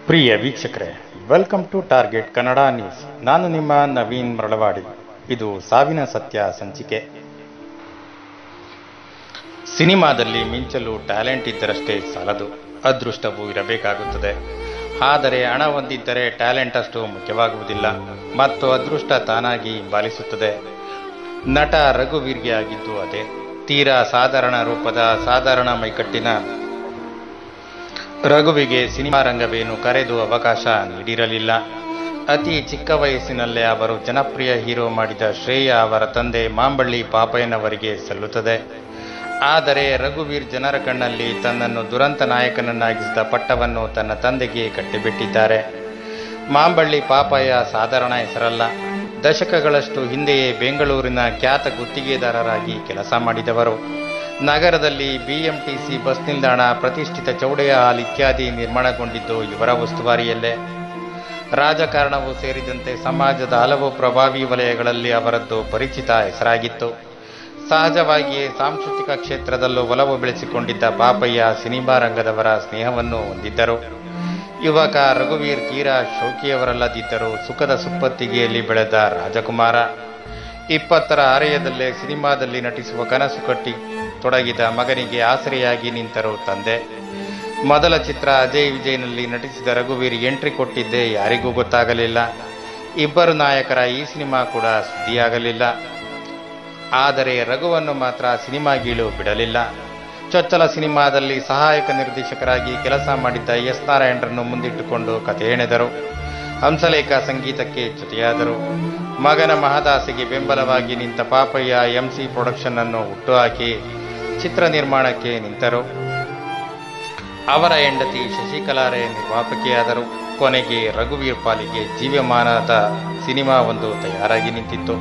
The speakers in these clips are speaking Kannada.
ಪ್ರಿಯ ವೀಕ್ಷಕರೇ welcome to target Kannada news ನಾನು ನಿಮ್ಮ ನವೀನ್ ಮರಳವಾಡಿ ಇದು ಸಾವಿನ ಸತ್ಯ ಸಂಚಿಕೆ ಸಿನಿಮಾದಲ್ಲಿ ಮಿಂಚಲು ಟ್ಯಾಲೆಂಟ್ ಇದ್ದರಷ್ಟೇ ಸಾಲದು ಅದೃಷ್ಟವೂ ಇರಬೇಕಾಗುತ್ತದೆ ಆದರೆ ಹಣ ಹೊಂದಿದ್ದರೆ ಟ್ಯಾಲೆಂಟ್ ಅಷ್ಟು ಮುಖ್ಯವಾಗುವುದಿಲ್ಲ ಮತ್ತು ಅದೃಷ್ಟ ತಾನಾಗಿ ಹಿಂಬಾಲಿಸುತ್ತದೆ ನಟ ರಘುವೀರ್ಗೆ ಆಗಿದ್ದು ಅದೇ ತೀರಾ ಸಾಧಾರಣ ರೂಪದ ಸಾಧಾರಣ ಮೈಕಟ್ಟಿನ ರಘುವಿಗೆ ಸಿನಿಮಾ ರಂಗವೇನು ಕರೆದು ಅವಕಾಶ ನೀಡಿರಲಿಲ್ಲ ಅತಿ ಚಿಕ್ಕ ವಯಸ್ಸಿನಲ್ಲೇ ಅವರು ಜನಪ್ರಿಯ ಹೀರೋ ಮಾಡಿದ ಶ್ರೇಯ ಅವರ ತಂದೆ ಮಾಂಬಳ್ಳಿ ಪಾಪಯ್ಯನವರಿಗೆ ಸಲ್ಲುತ್ತದೆ ಆದರೆ ರಘುವೀರ್ ಜನರ ಕಣ್ಣಲ್ಲಿ ತನ್ನನ್ನು ದುರಂತ ನಾಯಕನನ್ನಾಗಿಸಿದ ಪಟ್ಟವನ್ನು ತನ್ನ ತಂದೆಗೆ ಕಟ್ಟಿಬಿಟ್ಟಿದ್ದಾರೆ ಮಾಂಬಳ್ಳಿ ಪಾಪಯ್ಯ ಸಾಧಾರಣ ಹೆಸರಲ್ಲ ದಶಕಗಳಷ್ಟು ಹಿಂದೆಯೇ ಬೆಂಗಳೂರಿನ ಖ್ಯಾತ ಗುತ್ತಿಗೆದಾರರಾಗಿ ಕೆಲಸ ಮಾಡಿದವರು ನಗರದಲ್ಲಿ ಬಿಎಂಟಿಸಿ ಬಸ್ ನಿಲ್ದಾಣ ಪ್ರತಿಷ್ಠಿತ ಚೌಡೆಯ ಹಾಲ್ ಇತ್ಯಾದಿ ನಿರ್ಮಾಣಗೊಂಡಿದ್ದು ಇವರ ಉಸ್ತುವಾರಿಯಲ್ಲೇ ರಾಜಕಾರಣವೂ ಸೇರಿದಂತೆ ಸಮಾಜದ ಹಲವು ಪ್ರಭಾವಿ ವಲಯಗಳಲ್ಲಿ ಅವರದ್ದು ಪರಿಚಿತ ಹೆಸರಾಗಿತ್ತು ಸಹಜವಾಗಿಯೇ ಸಾಂಸ್ಕೃತಿಕ ಕ್ಷೇತ್ರದಲ್ಲೂ ಒಲವು ಬೆಳೆಸಿಕೊಂಡಿದ್ದ ಪಾಪಯ್ಯ ಸಿನಿಮಾ ರಂಗದವರ ಸ್ನೇಹವನ್ನು ಹೊಂದಿದ್ದರು ಯುವಕ ರಘುವೀರ್ ತೀರಾ ಶೋಕಿಯವರಲ್ಲದಿದ್ದರೂ ಸುಖದ ಸುಪ್ಪತ್ತಿಗೆಯಲ್ಲಿ ಬೆಳೆದ ರಾಜಕುಮಾರ ಇಪ್ಪತ್ತರ ಆರಯದಲ್ಲೇ ಸಿನಿಮಾದಲ್ಲಿ ನಟಿಸುವ ಕನಸು ಕಟ್ಟಿ ತೊಡಗಿದ ಮಗನಿಗೆ ಆಸರೆಯಾಗಿ ನಿಂತರು ತಂದೆ ಮೊದಲ ಚಿತ್ರ ಅಜಯ್ ವಿಜಯ್ನಲ್ಲಿ ನಟಿಸಿದ ರಘುವೀರ್ ಎಂಟ್ರಿ ಕೊಟ್ಟಿದ್ದೇ ಯಾರಿಗೂ ಗೊತ್ತಾಗಲಿಲ್ಲ ಇಬ್ಬರು ನಾಯಕರ ಈ ಸಿನಿಮಾ ಕೂಡ ಸುದ್ದಿಯಾಗಲಿಲ್ಲ ಆದರೆ ರಘುವನ್ನು ಮಾತ್ರ ಸಿನಿಮಾಗೀಳು ಬಿಡಲಿಲ್ಲ ಚೊಚ್ಚಲ ಸಿನಿಮಾದಲ್ಲಿ ಸಹಾಯಕ ನಿರ್ದೇಶಕರಾಗಿ ಕೆಲಸ ಮಾಡಿದ್ದ ಎಸ್ ನಾರಾಯಣರನ್ನು ಮುಂದಿಟ್ಟುಕೊಂಡು ಕಥೆ ಹೆಣೆದರು ಹಂಸಲೇಖ ಸಂಗೀತಕ್ಕೆ ಜೊತೆಯಾದರು ಮಗನ ಮಹದಾಸೆಗೆ ಬೆಂಬಲವಾಗಿ ನಿಂತ ಪಾಪಯ್ಯ ಎಂಸಿ ಪ್ರೊಡಕ್ಷನ್ ಅನ್ನು ಹುಟ್ಟುಹಾಕಿ ಚಿತ್ರ ನಿರ್ಮಾಣಕ್ಕೆ ನಿಂತರು ಅವರ ಹೆಂಡತಿ ಶಶಿಕಲಾರೆ ನಿರ್ಮಾಪಕಿಯಾದರು ಕೊನೆಗೆ ರಘುವೀರ್ ಪಾಲಿಗೆ ಜೀವಮಾನದ ಸಿನಿಮಾ ಒಂದು ತಯಾರಾಗಿ ನಿಂತಿತ್ತು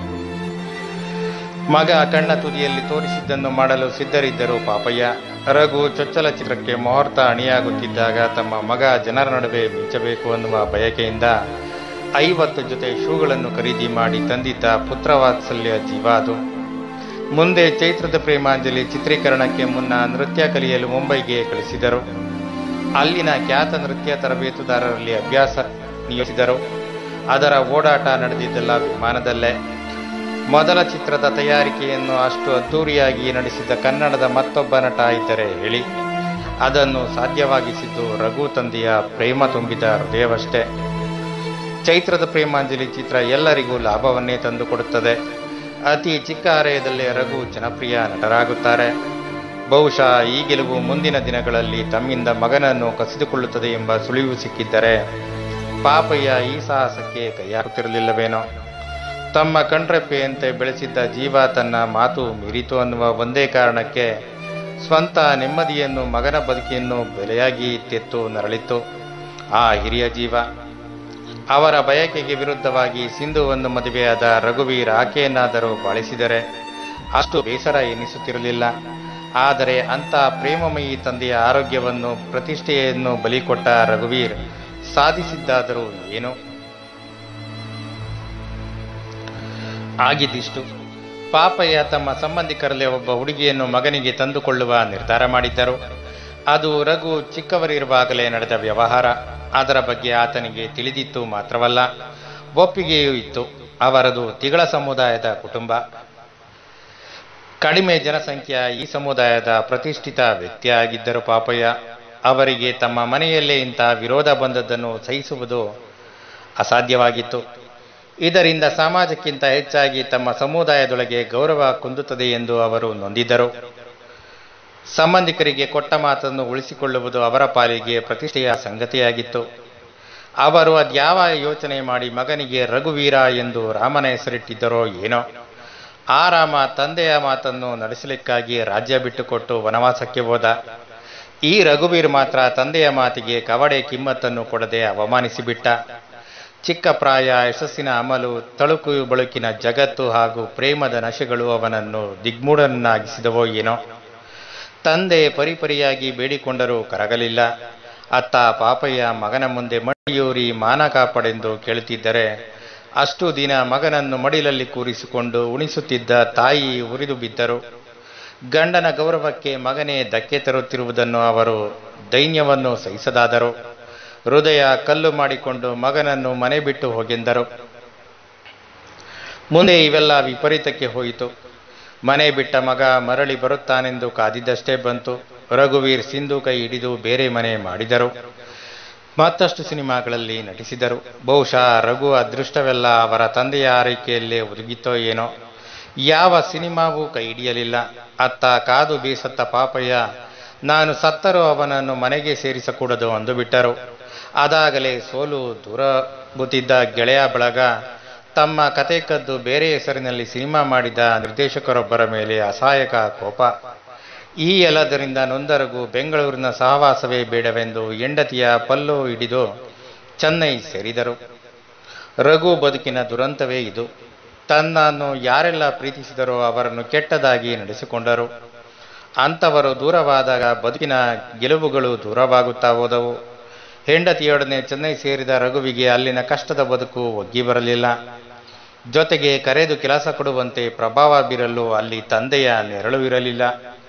ಮಗ ಕಣ್ಣ ತುದಿಯಲ್ಲಿ ತೋರಿಸಿದ್ದನ್ನು ಮಾಡಲು ಸಿದ್ಧರಿದ್ದರು ಪಾಪಯ್ಯ ರಘು ಚೊಚ್ಚಲ ಚಿತ್ರಕ್ಕೆ ಮುಹೂರ್ತ ಅಣಿಯಾಗುತ್ತಿದ್ದಾಗ ತಮ್ಮ ಮಗ ಜನರ ನಡುವೆ ಮಿಂಚಬೇಕು ಅನ್ನುವ ಬಯಕೆಯಿಂದ ಐವತ್ತು ಜೊತೆ ಶೂಗಳನ್ನು ಖರೀದಿ ಮಾಡಿ ತಂದಿದ್ದ ಪುತ್ರವಾತ್ಸಲ್ಯ ಜೀವ ಅದು ಮುಂದೆ ಚೈತ್ರದ ಪ್ರೇಮಾಂಜಲಿ ಚಿತ್ರೀಕರಣಕ್ಕೆ ಮುನ್ನ ನೃತ್ಯ ಕಲಿಯಲು ಮುಂಬೈಗೆ ಕಳಿಸಿದರು ಅಲ್ಲಿನ ಖ್ಯಾತ ನೃತ್ಯ ತರಬೇತುದಾರರಲ್ಲಿ ಅಭ್ಯಾಸ ನಿಯೋಜಿಸಿದರು ಅದರ ಓಡಾಟ ನಡೆದಿದ್ದೆಲ್ಲ ವಿಮಾನದಲ್ಲೇ ಮೊದಲ ಚಿತ್ರದ ತಯಾರಿಕೆಯನ್ನು ಅಷ್ಟು ಅದ್ದೂರಿಯಾಗಿ ನಡೆಸಿದ ಕನ್ನಡದ ಮತ್ತೊಬ್ಬ ನಟ ಇದ್ದರೆ ಹೇಳಿ ಅದನ್ನು ಸಾಧ್ಯವಾಗಿಸಿದ್ದು ರಘು ತಂದೆಯ ಪ್ರೇಮ ತುಂಬಿದ ಹೃದಯವಷ್ಟೇ ಚೈತ್ರದ ಪ್ರೇಮಾಂಜಲಿ ಚಿತ್ರ ಎಲ್ಲರಿಗೂ ಲಾಭವನ್ನೇ ತಂದುಕೊಡುತ್ತದೆ ಅತಿ ಚಿಕ್ಕ ಆಲಯದಲ್ಲೇ ರಘು ಜನಪ್ರಿಯ ನಟರಾಗುತ್ತಾರೆ ಬಹುಶಃ ಈ ಗೆಲುವು ಮುಂದಿನ ದಿನಗಳಲ್ಲಿ ತಮ್ಮಿಂದ ಮಗನನ್ನು ಕಸಿದುಕೊಳ್ಳುತ್ತದೆ ಎಂಬ ಸುಳಿವು ಸಿಕ್ಕಿದ್ದರೆ ಪಾಪಯ್ಯ ಈ ಸಾಹಸಕ್ಕೆ ಕೈಯಾಗುತ್ತಿರಲಿಲ್ಲವೇನೋ ತಮ್ಮ ಕಣ್ರೆಪ್ಪೆಯಂತೆ ಬೆಳೆಸಿದ್ದ ಜೀವ ತನ್ನ ಮಾತು ಮೀರಿತು ಅನ್ನುವ ಒಂದೇ ಕಾರಣಕ್ಕೆ ಸ್ವಂತ ನೆಮ್ಮದಿಯನ್ನು ಮಗನ ಬದುಕಿಯನ್ನು ಬೆಲೆಯಾಗಿ ತೆತ್ತು ನರಳಿತು ಆ ಹಿರಿಯ ಜೀವ ಅವರ ಬಯಕೆಗೆ ವಿರುದ್ಧವಾಗಿ ಸಿಂಧುವನ್ನು ಮದುವೆಯಾದ ರಘುವೀರ್ ಆಕೆಯನ್ನಾದರೂ ಬಾಳಿಸಿದರೆ ಅಷ್ಟು ಬೇಸರ ಎನಿಸುತ್ತಿರಲಿಲ್ಲ ಆದರೆ ಅಂಥ ಪ್ರೇಮಮಯಿ ತಂದೆಯ ಆರೋಗ್ಯವನ್ನು ಪ್ರತಿಷ್ಠೆಯನ್ನು ಬಲಿಕೊಟ್ಟ ರಘುವೀರ್ ಸಾಧಿಸಿದ್ದಾದರೂ ಏನು ಆಗಿದ್ದಿಷ್ಟು ಪಾಪಯ್ಯ ತಮ್ಮ ಸಂಬಂಧಿಕರಲ್ಲೇ ಒಬ್ಬ ಹುಡುಗಿಯನ್ನು ಮಗನಿಗೆ ತಂದುಕೊಳ್ಳುವ ನಿರ್ಧಾರ ಮಾಡಿದ್ದರು ಅದು ರಘು ಚಿಕ್ಕವರಿರುವಾಗಲೇ ನಡೆದ ವ್ಯವಹಾರ ಅದರ ಬಗ್ಗೆ ಆತನಿಗೆ ತಿಳಿದಿತ್ತು ಮಾತ್ರವಲ್ಲ ಒಪ್ಪಿಗೆಯೂ ಇತ್ತು ಅವರದು ತಿಗಳ ಸಮುದಾಯದ ಕುಟುಂಬ ಕಡಿಮೆ ಜನಸಂಖ್ಯೆಯ ಈ ಸಮುದಾಯದ ಪ್ರತಿಷ್ಠಿತ ವ್ಯಕ್ತಿಯಾಗಿದ್ದರು ಪಾಪಯ್ಯ ಅವರಿಗೆ ತಮ್ಮ ಮನೆಯಲ್ಲೇ ಇಂಥ ವಿರೋಧ ಬಂದದ್ದನ್ನು ಸಹಿಸುವುದು ಅಸಾಧ್ಯವಾಗಿತ್ತು ಇದರಿಂದ ಸಮಾಜಕ್ಕಿಂತ ಹೆಚ್ಚಾಗಿ ತಮ್ಮ ಸಮುದಾಯದೊಳಗೆ ಗೌರವ ಕುಂದುತ್ತದೆ ಎಂದು ಅವರು ನೊಂದಿದ್ದರು ಸಂಬಂಧಿಕರಿಗೆ ಕೊಟ್ಟ ಮಾತನ್ನು ಉಳಿಸಿಕೊಳ್ಳುವುದು ಅವರ ಪಾಲಿಗೆ ಪ್ರತಿಷ್ಠೆಯ ಸಂಗತಿಯಾಗಿತ್ತು ಅವರು ಅದ್ಯಾವ ಯೋಚನೆ ಮಾಡಿ ಮಗನಿಗೆ ರಘುವೀರ ಎಂದು ರಾಮನ ಹೆಸರಿಟ್ಟಿದ್ದರೋ ಏನೋ ಆ ರಾಮ ತಂದೆಯ ಮಾತನ್ನು ನಡೆಸಲಿಕ್ಕಾಗಿ ರಾಜ್ಯ ಬಿಟ್ಟುಕೊಟ್ಟು ವನವಾಸಕ್ಕೆ ಹೋದ ಈ ರಘುವೀರ್ ಮಾತ್ರ ತಂದೆಯ ಮಾತಿಗೆ ಕವಡೆ ಕಿಮ್ಮತ್ತನ್ನು ಕೊಡದೆ ಅವಮಾನಿಸಿಬಿಟ್ಟ ಚಿಕ್ಕ ಪ್ರಾಯ ಯಶಸ್ಸಿನ ಅಮಲು ತಳುಕು ಬಳುಕಿನ ಜಗತ್ತು ಹಾಗೂ ಪ್ರೇಮದ ನಶೆಗಳು ಅವನನ್ನು ದಿಗ್ಮೂಢನನ್ನಾಗಿಸಿದವೋ ಏನೋ ತಂದೆ ಪರಿಪರಿಯಾಗಿ ಬೇಡಿಕೊಂಡರೂ ಕರಗಲಿಲ್ಲ ಅತ್ತ ಪಾಪಯ್ಯ ಮಗನ ಮುಂದೆ ಮಡಿಯೂರಿ ಮಾನ ಕಾಪಡೆಂದು ಕೇಳುತ್ತಿದ್ದರೆ ಅಷ್ಟು ದಿನ ಮಗನನ್ನು ಮಡಿಲಲ್ಲಿ ಕೂರಿಸಿಕೊಂಡು ಉಣಿಸುತ್ತಿದ್ದ ತಾಯಿ ಉರಿದು ಬಿದ್ದರು ಗಂಡನ ಗೌರವಕ್ಕೆ ಮಗನೇ ಧಕ್ಕೆ ತರುತ್ತಿರುವುದನ್ನು ಅವರು ದೈನ್ಯವನ್ನು ಸಹಿಸದಾದರು ಹೃದಯ ಕಲ್ಲು ಮಾಡಿಕೊಂಡು ಮಗನನ್ನು ಮನೆ ಬಿಟ್ಟು ಹೋಗೆಂದರು ಮುಂದೆ ಇವೆಲ್ಲ ವಿಪರೀತಕ್ಕೆ ಹೋಯಿತು ಮನೆ ಬಿಟ್ಟ ಮಗ ಮರಳಿ ಬರುತ್ತಾನೆಂದು ಕಾದಿದ್ದಷ್ಟೇ ಬಂತು ರಘುವೀರ್ ಸಿಂಧು ಕೈ ಹಿಡಿದು ಬೇರೆ ಮನೆ ಮಾಡಿದರು ಮತ್ತಷ್ಟು ಸಿನಿಮಾಗಳಲ್ಲಿ ನಟಿಸಿದರು ಬಹುಶಃ ರಘು ಅದೃಷ್ಟವೆಲ್ಲ ಅವರ ತಂದೆಯ ಆರೈಕೆಯಲ್ಲೇ ಒದಗಿತ್ತೋ ಏನೋ ಯಾವ ಸಿನಿಮಾವೂ ಕೈ ಹಿಡಿಯಲಿಲ್ಲ ಅತ್ತ ಕಾದು ಬೀಸತ್ತ ಪಾಪಯ್ಯ ನಾನು ಸತ್ತರೂ ಅವನನ್ನು ಮನೆಗೆ ಸೇರಿಸಕೂಡದು ಅಂದುಬಿಟ್ಟರು ಅದಾಗಲೇ ಸೋಲು ದೂರ ಬುತ್ತಿದ್ದ ಗೆಳೆಯ ಬಳಗ ತಮ್ಮ ಕತೆ ಕದ್ದು ಬೇರೆ ಹೆಸರಿನಲ್ಲಿ ಸಿನಿಮಾ ಮಾಡಿದ ನಿರ್ದೇಶಕರೊಬ್ಬರ ಮೇಲೆ ಅಸಹಾಯಕ ಕೋಪ ಈ ಎಲ್ಲದರಿಂದ ನೊಂದರಗು ಬೆಂಗಳೂರಿನ ಸಹವಾಸವೇ ಬೇಡವೆಂದು ಹೆಂಡತಿಯ ಪಲ್ಲು ಹಿಡಿದು ಚೆನ್ನೈ ಸೇರಿದರು ರಘು ಬದುಕಿನ ದುರಂತವೇ ಇದು ತನ್ನನ್ನು ಯಾರೆಲ್ಲ ಪ್ರೀತಿಸಿದರೋ ಅವರನ್ನು ಕೆಟ್ಟದಾಗಿ ನಡೆಸಿಕೊಂಡರು ಅಂಥವರು ದೂರವಾದಾಗ ಬದುಕಿನ ಗೆಲುವುಗಳು ದೂರವಾಗುತ್ತಾ ಹೋದವು ಹೆಂಡತಿಯೊಡನೆ ಚೆನ್ನೈ ಸೇರಿದ ರಘುವಿಗೆ ಅಲ್ಲಿನ ಕಷ್ಟದ ಬದುಕು ಒಗ್ಗಿ ಬರಲಿಲ್ಲ ಜೊತೆಗೆ ಕರೆದು ಕೆಲಸ ಕೊಡುವಂತೆ ಪ್ರಭಾವ ಬೀರಲು ಅಲ್ಲಿ ತಂದೆಯ ನೆರಳು ಇರಲಿಲ್ಲ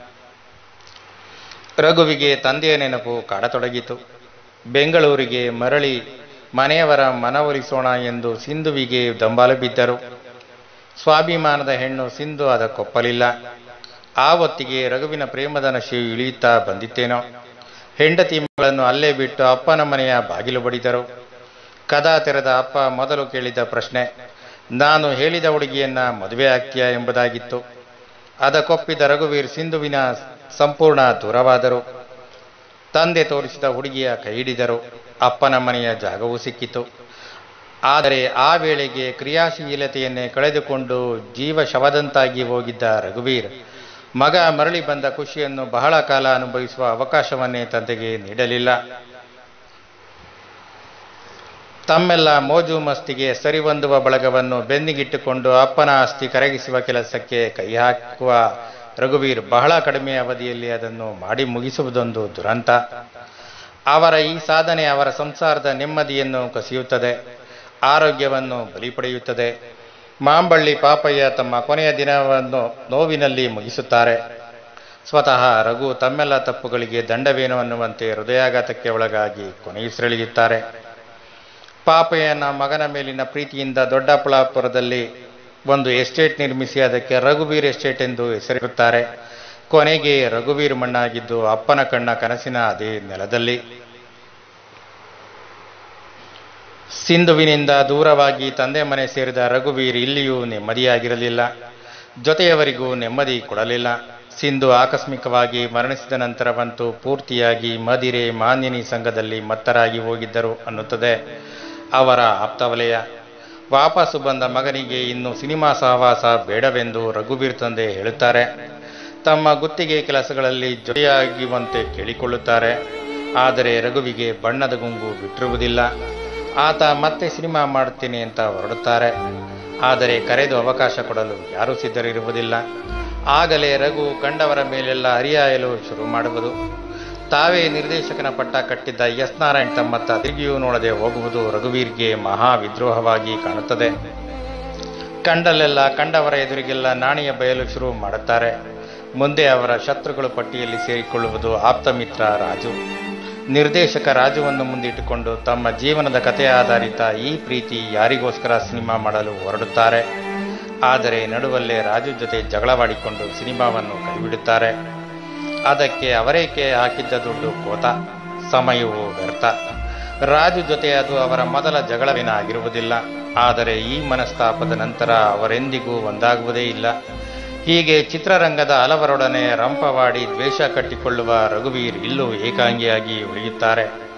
ರಘುವಿಗೆ ತಂದೆಯ ನೆನಪು ಕಾಡತೊಡಗಿತು ಬೆಂಗಳೂರಿಗೆ ಮರಳಿ ಮನೆಯವರ ಮನವೊಲಿಸೋಣ ಎಂದು ಸಿಂಧುವಿಗೆ ದಂಬಾಲು ಬಿದ್ದರು ಸ್ವಾಭಿಮಾನದ ಹೆಣ್ಣು ಸಿಂಧು ಅದಕ್ಕೊಪ್ಪಲಿಲ್ಲ ಆ ಹೊತ್ತಿಗೆ ರಘುವಿನ ಪ್ರೇಮದ ನಶೆಯು ಇಳಿಯುತ್ತಾ ಬಂದಿತ್ತೇನೋ ಹೆಂಡತಿ ಮಗಳನ್ನು ಅಲ್ಲೇ ಬಿಟ್ಟು ಅಪ್ಪನ ಮನೆಯ ಬಾಗಿಲು ಬಡಿದರು ಕದಾ ತೆರೆದ ಅಪ್ಪ ಮೊದಲು ಕೇಳಿದ ಪ್ರಶ್ನೆ ನಾನು ಹೇಳಿದ ಹುಡುಗಿಯನ್ನ ಮದುವೆ ಆಗ್ತೀಯಾ ಎಂಬುದಾಗಿತ್ತು ಅದಕ್ಕೊಪ್ಪಿದ ರಘುವೀರ್ ಸಿಂಧುವಿನ ಸಂಪೂರ್ಣ ದೂರವಾದರು ತಂದೆ ತೋರಿಸಿದ ಹುಡುಗಿಯ ಕೈ ಹಿಡಿದರು ಅಪ್ಪನ ಮನೆಯ ಜಾಗವೂ ಸಿಕ್ಕಿತು ಆದರೆ ಆ ವೇಳೆಗೆ ಕ್ರಿಯಾಶೀಲತೆಯನ್ನೇ ಕಳೆದುಕೊಂಡು ಜೀವ ಶವದಂತಾಗಿ ಹೋಗಿದ್ದ ರಘುವೀರ್ ಮಗ ಮರಳಿ ಬಂದ ಖುಷಿಯನ್ನು ಬಹಳ ಕಾಲ ಅನುಭವಿಸುವ ಅವಕಾಶವನ್ನೇ ತಂದೆಗೆ ನೀಡಲಿಲ್ಲ ತಮ್ಮೆಲ್ಲ ಮೋಜು ಮಸ್ತಿಗೆ ಸರಿಹೊಂದುವ ಬಳಗವನ್ನು ಬೆನ್ನಿಗಿಟ್ಟುಕೊಂಡು ಅಪ್ಪನ ಆಸ್ತಿ ಕರಗಿಸುವ ಕೆಲಸಕ್ಕೆ ಕೈ ಹಾಕುವ ರಘುವೀರ್ ಬಹಳ ಕಡಿಮೆ ಅವಧಿಯಲ್ಲಿ ಅದನ್ನು ಮಾಡಿ ಮುಗಿಸುವುದೊಂದು ದುರಂತ ಅವರ ಈ ಸಾಧನೆ ಅವರ ಸಂಸಾರದ ನೆಮ್ಮದಿಯನ್ನು ಕಸಿಯುತ್ತದೆ ಆರೋಗ್ಯವನ್ನು ಬಲಿ ಪಡೆಯುತ್ತದೆ ಮಾಂಬಳ್ಳಿ ಪಾಪಯ್ಯ ತಮ್ಮ ಕೊನೆಯ ದಿನವನ್ನು ನೋವಿನಲ್ಲಿ ಮುಗಿಸುತ್ತಾರೆ ಸ್ವತಃ ರಘು ತಮ್ಮೆಲ್ಲ ತಪ್ಪುಗಳಿಗೆ ದಂಡವೇನು ಅನ್ನುವಂತೆ ಹೃದಯಾಘಾತಕ್ಕೆ ಒಳಗಾಗಿ ಕೊನೆಯುಸಿರೆಳೆಯುತ್ತಾರೆ ಪಾಪಯ್ಯನ ಮಗನ ಮೇಲಿನ ಪ್ರೀತಿಯಿಂದ ದೊಡ್ಡಬಳ್ಳಾಪುರದಲ್ಲಿ ಒಂದು ಎಸ್ಟೇಟ್ ನಿರ್ಮಿಸಿ ಅದಕ್ಕೆ ರಘುವೀರ್ ಎಸ್ಟೇಟ್ ಎಂದು ಹೆಸರಿರುತ್ತಾರೆ ಕೊನೆಗೆ ರಘುವೀರ್ ಮಣ್ಣಾಗಿದ್ದು ಅಪ್ಪನ ಕಣ್ಣ ಕನಸಿನ ಅದೇ ನೆಲದಲ್ಲಿ ಸಿಂಧುವಿನಿಂದ ದೂರವಾಗಿ ತಂದೆ ಮನೆ ಸೇರಿದ ರಘುವೀರ್ ಇಲ್ಲಿಯೂ ನೆಮ್ಮದಿಯಾಗಿರಲಿಲ್ಲ ಜೊತೆಯವರಿಗೂ ನೆಮ್ಮದಿ ಕೊಡಲಿಲ್ಲ ಸಿಂಧು ಆಕಸ್ಮಿಕವಾಗಿ ಮರಣಿಸಿದ ನಂತರವಂತೂ ಪೂರ್ತಿಯಾಗಿ ಮದಿರೆ ಮಾನ್ಯನಿ ಸಂಘದಲ್ಲಿ ಮತ್ತರಾಗಿ ಹೋಗಿದ್ದರು ಅನ್ನುತ್ತದೆ ಅವರ ಆಪ್ತವಲಯ ವಾಪಸ್ಸು ಬಂದ ಮಗನಿಗೆ ಇನ್ನು ಸಿನಿಮಾ ಸಹವಾಸ ಬೇಡವೆಂದು ರಘುವೀರ್ ತಂದೆ ಹೇಳುತ್ತಾರೆ ತಮ್ಮ ಗುತ್ತಿಗೆ ಕೆಲಸಗಳಲ್ಲಿ ಜೊತೆಯಾಗುವಂತೆ ಕೇಳಿಕೊಳ್ಳುತ್ತಾರೆ ಆದರೆ ರಘುವಿಗೆ ಬಣ್ಣದ ಗುಂಗು ಬಿಟ್ಟಿರುವುದಿಲ್ಲ ಆತ ಮತ್ತೆ ಸಿನಿಮಾ ಮಾಡುತ್ತೇನೆ ಅಂತ ಹೊರಡುತ್ತಾರೆ ಆದರೆ ಕರೆದು ಅವಕಾಶ ಕೊಡಲು ಯಾರೂ ಸಿದ್ಧರಿರುವುದಿಲ್ಲ ಆಗಲೇ ರಘು ಕಂಡವರ ಮೇಲೆಲ್ಲ ಹರಿಯಾಯಲು ಶುರು ಮಾಡುವುದು ತಾವೇ ನಿರ್ದೇಶಕನ ಪಟ್ಟ ಕಟ್ಟಿದ್ದ ಎಸ್ ನಾರಾಯಣ್ ತಮ್ಮತ್ತ ತಿರುಗಿಯೂ ನೋಡದೆ ಹೋಗುವುದು ರಘುವೀರ್ಗೆ ಮಹಾ ವಿದ್ರೋಹವಾಗಿ ಕಾಣುತ್ತದೆ ಕಂಡಲ್ಲೆಲ್ಲ ಕಂಡವರ ಎದುರಿಗೆಲ್ಲ ನಾಣಿಯ ಬಯಲು ಶುರು ಮಾಡುತ್ತಾರೆ ಮುಂದೆ ಅವರ ಶತ್ರುಗಳು ಪಟ್ಟಿಯಲ್ಲಿ ಸೇರಿಕೊಳ್ಳುವುದು ಆಪ್ತ ಮಿತ್ರ ರಾಜು ನಿರ್ದೇಶಕ ರಾಜುವನ್ನು ಮುಂದಿಟ್ಟುಕೊಂಡು ತಮ್ಮ ಜೀವನದ ಕಥೆ ಆಧಾರಿತ ಈ ಪ್ರೀತಿ ಯಾರಿಗೋಸ್ಕರ ಸಿನಿಮಾ ಮಾಡಲು ಹೊರಡುತ್ತಾರೆ ಆದರೆ ನಡುವಲ್ಲೇ ರಾಜು ಜೊತೆ ಜಗಳವಾಡಿಕೊಂಡು ಸಿನಿಮಾವನ್ನು ಕೈಬಿಡುತ್ತಾರೆ ಅದಕ್ಕೆ ಅವರೇಕೆ ಹಾಕಿದ್ದ ದುಡ್ಡು ಕೋತ ಸಮಯವು ವ್ಯರ್ಥ ರಾಜು ಜೊತೆ ಅದು ಅವರ ಮೊದಲ ಜಗಳವೇನ ಆಗಿರುವುದಿಲ್ಲ ಆದರೆ ಈ ಮನಸ್ತಾಪದ ನಂತರ ಅವರೆಂದಿಗೂ ಒಂದಾಗುವುದೇ ಇಲ್ಲ ಹೀಗೆ ಚಿತ್ರರಂಗದ ಹಲವರೊಡನೆ ರಂಪವಾಡಿ ದ್ವೇಷ ಕಟ್ಟಿಕೊಳ್ಳುವ ರಘುವೀರ್ ಇಲ್ಲೂ ಏಕಾಂಗಿಯಾಗಿ ಉಳಿಯುತ್ತಾರೆ